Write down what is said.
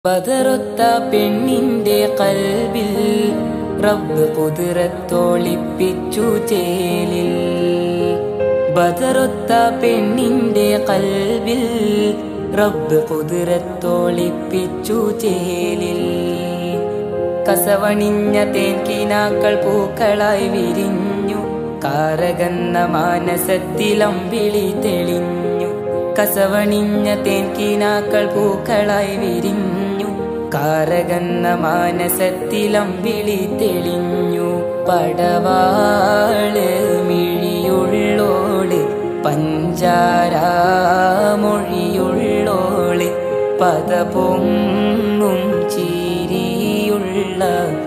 ബദറൊത്ത പെണ്ണിന്റെ കൽവിൽ റബ്ബ് കുതിരത്തോളിപ്പിച്ചു ചേലിൽ ബദറൊത്ത പെണ്ണിന്റെ കൽവിൽ റബ്ബ് കുതിരത്തോളിപ്പിച്ചു ചേലിൽ കസവണിഞ്ഞ തേൻകിനാക്കൾ പൂക്കളായി വിരിഞ്ഞു കാരകന്ന മാനസത്തിലം വിളി തെളിഞ്ഞു കസവണിഞ്ഞ തേൻകിനാക്കൾ പൂക്കളായി വിരിഞ്ഞു കാരകന്ന മാനസത്തിലം വിളി തെളിഞ്ഞു പടവാള് മിഴിയുള്ളോള് പഞ്ചാരാമൊഴിയുള്ളോള് പദപൊങ്ങും ചീരിയുള്ള